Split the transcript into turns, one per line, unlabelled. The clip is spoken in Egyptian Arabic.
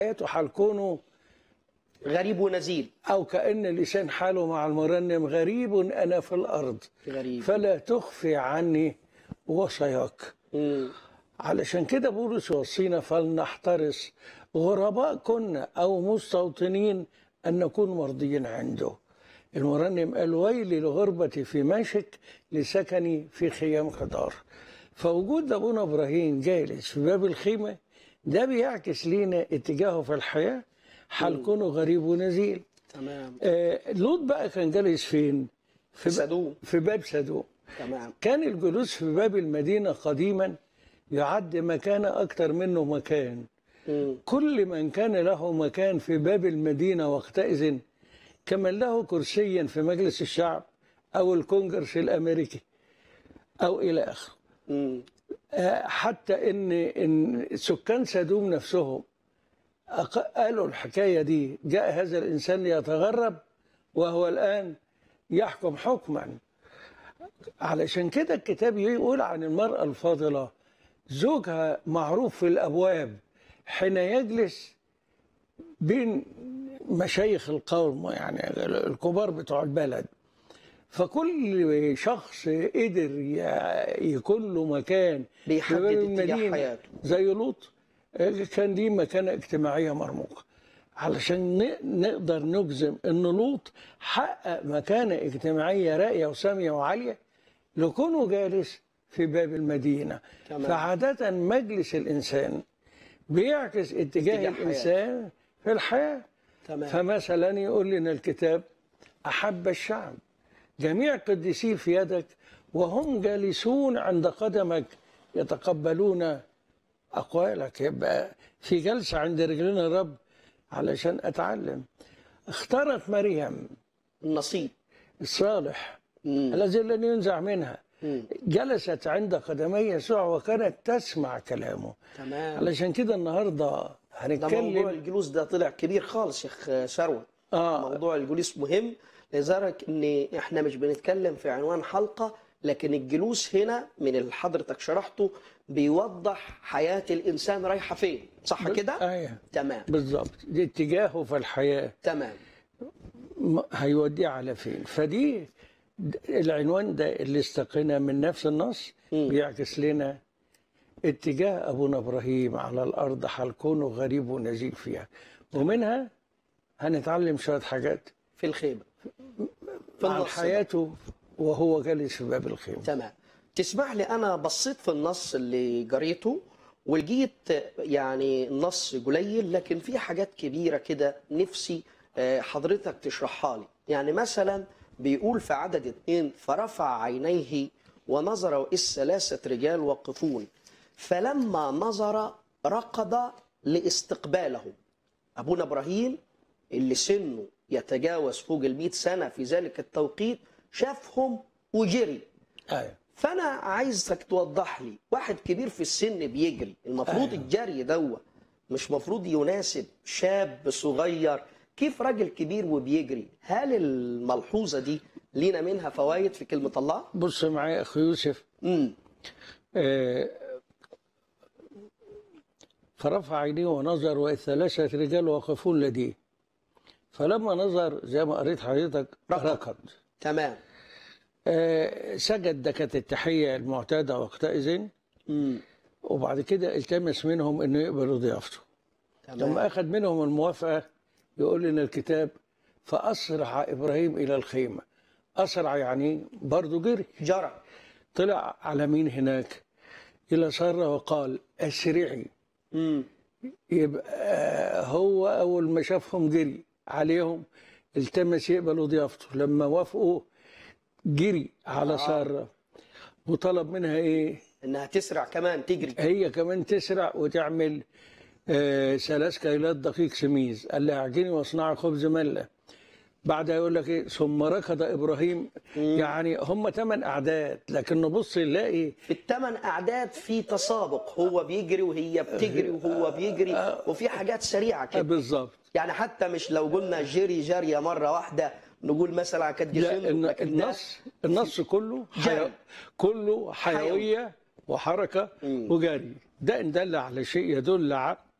حياته حالكونه
غريب ونزيل
أو كأن لسان حاله مع المرنم غريب أنا في الأرض
غريب
فلا تخفي عني وصاياك
مم.
علشان كده بولس يوصينا فلنحترس غرباء كنا أو مستوطنين أن نكون مرضيين عنده المرنم قال ويلي لغربتي في ماشك لسكني في خيام خضار فوجود أبونا إبراهيم جالس في باب الخيمة ده بيعكس لينا اتجاهه في الحياة حالكونه غريب ونزيل
تمام
آه لوط بقى كان جالس فين؟ في, ب-
سدوم
في باب سدوم
تمام
كان الجلوس في باب المدينة قديما يعد مكان أكثر منه مكان
مم.
كل من كان له مكان في باب المدينة وقتئذ كمن له كرسيا في مجلس الشعب أو الكونجرس الأمريكي أو إلى آخره
مم.
آه، حتى إن إن سكان سدوم نفسهم أق- قالوا الحكاية دي جاء هذا الإنسان ليتغرب وهو الآن يحكم حكما علشان كده الكتاب يقول عن المرأة الفاضلة زوجها معروف في الأبواب حين يجلس بين مشايخ القوم يعني الكبار بتوع البلد فكل شخص قدر ي- يكون له مكان في
بيحدد
باب
اتجاه
المدينة
حياته.
زي لوط آه، كان دي مكانة اجتماعية مرموقة علشان ن- نقدر نجزم ان لوط حقق مكانة اجتماعية راقية وسامية وعالية لكونه جالس في باب المدينة
تمام.
فعادة مجلس الإنسان بيعكس اتجاه,
اتجاه
الإنسان في الحياة
تمام
فمثلا يقول لنا الكتاب أحب الشعب جميع قديسي في يدك وهم جالسون عند قدمك يتقبلون أقوالك يبقى في جلسة عند رجلنا الرب علشان أتعلم اختارت مريم
النصيب
الصالح
مم.
الذي لن ينزع منها
مم.
جلست عند قدمي يسوع وكانت تسمع كلامه
تمام
علشان كده النهارده
ده موضوع
هنتكلم
الجلوس ده طلع كبير خالص يا اخ ثروت
اه
موضوع الجلوس مهم لذلك ان احنا مش بنتكلم في عنوان حلقه لكن الجلوس هنا من اللي حضرتك شرحته بيوضح حياه الانسان رايحه فين صح كده
ايوه
تمام
بالظبط دي اتجاهه في الحياه
تمام
م- هيوديه على فين فدي د- العنوان ده اللي استقينا من نفس النص
مم.
بيعكس لنا اتجاه ابونا ابراهيم على الارض حالكونه غريب ونزيل فيها ومنها هنتعلم شويه حاجات
في الخيمه في
عن
النص ده.
حياته وهو جالس في باب الخيمه
تمام تسمح لي انا بصيت في النص اللي قريته ولقيت يعني النص قليل لكن في حاجات كبيره كده نفسي آه، حضرتك تشرحها لي يعني مثلا بيقول في عدد اتنين فرفع عينيه ونظر وإذ ثلاثة رجال واقفون فلما نظر ركض لاستقباله أبونا إبراهيم اللي سنه يتجاوز فوق المئة سنة في ذلك التوقيت شافهم وجري
ايوه
فانا عايزك توضح لي واحد كبير في السن بيجري المفروض
أيوة.
الجري دوا مش مفروض يناسب شاب صغير كيف راجل كبير وبيجري هل الملحوظه دي لينا منها فوائد في كلمه الله
بص معايا يا اخي يوسف
امم
آه، فرفع عينيه ونظر وإذ ثلاثة رجال واقفون لديه فلما نظر زي ما قريت حضرتك
ركض.
ركض
تمام
آه، سجد ده كانت التحية المعتادة وقتئذ
امم
وبعد كده التمس منهم انه يقبلوا ضيافته لما
تمام
اخذ منهم الموافقة يقول لنا الكتاب فأسرع إبراهيم إلى الخيمة أسرع يعني برضه جري
جرى
طلع على مين هناك إلى سارة وقال أسرعي
امم
يبقى هو أول ما شافهم جري عليهم التمس يقبلوا ضيافته لما وافقوا جري على
آه.
سارة وطلب منها إيه
انها تسرع كمان تجري
هي كمان تسرع وتعمل آه ثلاث كيلات دقيق سميز قال لها اعجني واصنعي خبز ملة بعدها يقول لك ايه ثم ركض ابراهيم يعني هم ثمان اعداد لكن نبص نلاقي
في الثمان اعداد في تسابق هو بيجري وهي بتجري وهو بيجري وفي حاجات سريعه
آه،
كده
بالظبط
يعني حتى مش لو قلنا جري جاريه مره واحده نقول مثلا كانت
لا
جسم
الن-
لكن ده
النص النص كله حيو...
جري.
كله حيويه وحركه
مم.
وجري ده ان دل على شيء يدل على